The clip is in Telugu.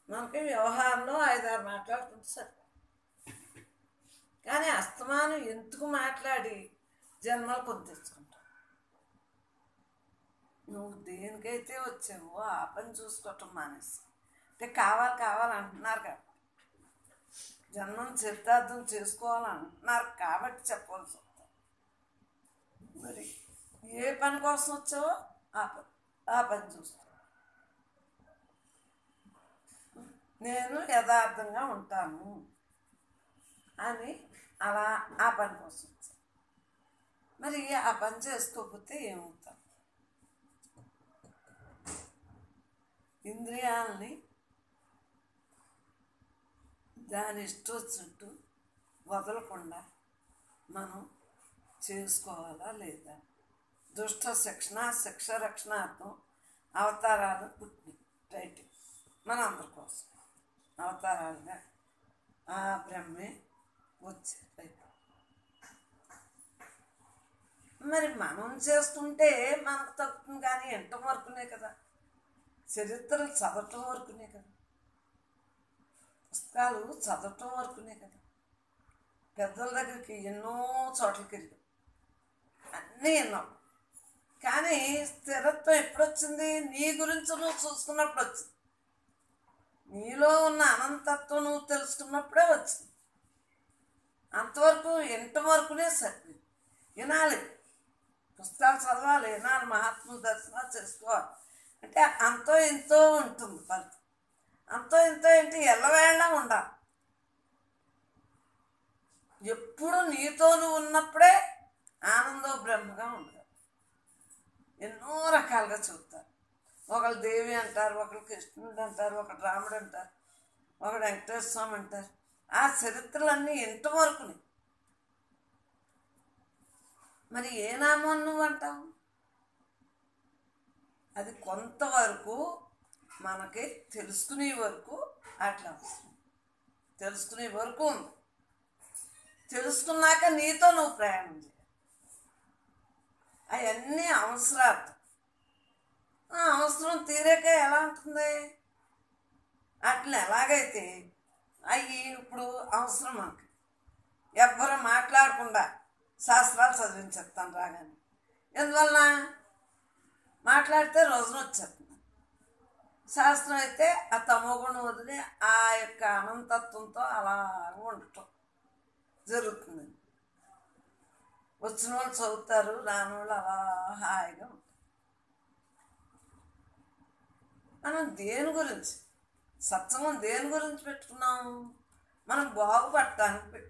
మనకి వ్యవహారంలో ఐదారు మాట్లాడుకుంటే సరే కానీ అస్తమానం ఎందుకు మాట్లాడి జన్మలు కొని తెచ్చుకుంటాం నువ్వు దేనికైతే వచ్చావో ఆ పని చూసుకోవటం మానేసి అంటే కావాలి కావాలి అంటున్నారు కాబట్టి జన్మం చరితార్థం చేసుకోవాలంటున్నారు కాబట్టి చెప్పవలసి వస్తుంది మరి ఏ పని కోసం వచ్చావో ఆ పని ఆ పని చూసుకో నేను యథార్థంగా ఉంటాను అని అలా ఆ పని కోసం వచ్చాను మరి ఆ పని చేసుకోకపోతే ఏమవుతాం ఇంద్రియాలని దాని ఇష్టం వచ్చినట్టు వదలకుండా మనం చేసుకోవాలా లేదా దుష్ట శిక్షణ శిక్ష రక్షణార్థం అవతారాలు పుట్టినాయి రైట్ మన అందరి కోసం అవతారాలుగా ఆ బ్రహ్మే వచ్చారు రైట్ మరి మనం చేస్తుంటే మనకు తగ్గుతుంది కానీ ఎంట వరకునే కదా చరిత్రలు చదవటం వరకునే కదా పుస్తకాలు చదవటం వరకునే కదా పెద్దల దగ్గరికి ఎన్నో చోట్లకి వెళ్ళాం అన్నీ విన్నాం కానీ స్థిరత్వం ఎప్పుడొచ్చింది నీ గురించి నువ్వు చూసుకున్నప్పుడు వచ్చింది నీలో ఉన్న అనంతత్వం నువ్వు తెలుసుకున్నప్పుడే వచ్చింది అంతవరకు ఎంతవరకునే సరి వినాలి పుస్తకాలు చదవాలి వినాలి మహాత్ముల దర్శనాలు చేసుకోవాలి అంటే అంతో ఎంతో ఉంటుంది ఫలితం అంతో ఎంతో ఏంటి ఎల్లవేళ ఉండాలి ఎప్పుడు నీతో నువ్వు ఉన్నప్పుడే ఆనందో బ్రహ్మగా ఉండదు ఎన్నో రకాలుగా చూస్తారు ఒకళ్ళు దేవి అంటారు ఒకళ్ళు కృష్ణుడు అంటారు ఒకడు రాముడు అంటారు ఒకడు వెంకటేశ్వర స్వామి అంటారు ఆ చరిత్రలన్నీ ఎంతవరకుని మరి ఏ నామం నువ్వు అంటావు అది కొంతవరకు మనకి తెలుసుకునే వరకు అట్లా వస్తుంది తెలుసుకునే వరకు ఉంది తెలుసుకున్నాక నీతో నువ్వు ప్రయాణం చేయాలి అవన్నీ అవసరాలు ఆ అవసరం తీరాక ఎలా ఉంటుంది అట్లా ఎలాగైతే అవి ఇప్పుడు అవసరం మనకి ఎవ్వరు మాట్లాడకుండా శాస్త్రాలు చదివించేస్తాను రాగానే ఎందువలన మాట్లాడితే రోజున వచ్చేస్తుంది శాస్త్రం అయితే ఆ తమోగుణం వదిలి ఆ యొక్క అనంతత్వంతో అలా ఉండటం జరుగుతుంది వచ్చిన వాళ్ళు చదువుతారు రాని వాళ్ళు అలా హాయిగా ఉంటారు మనం దేని గురించి సత్సంగం దేని గురించి పెట్టుకున్నాం మనం బాగుపడటానికి పెట్టుకున్నాం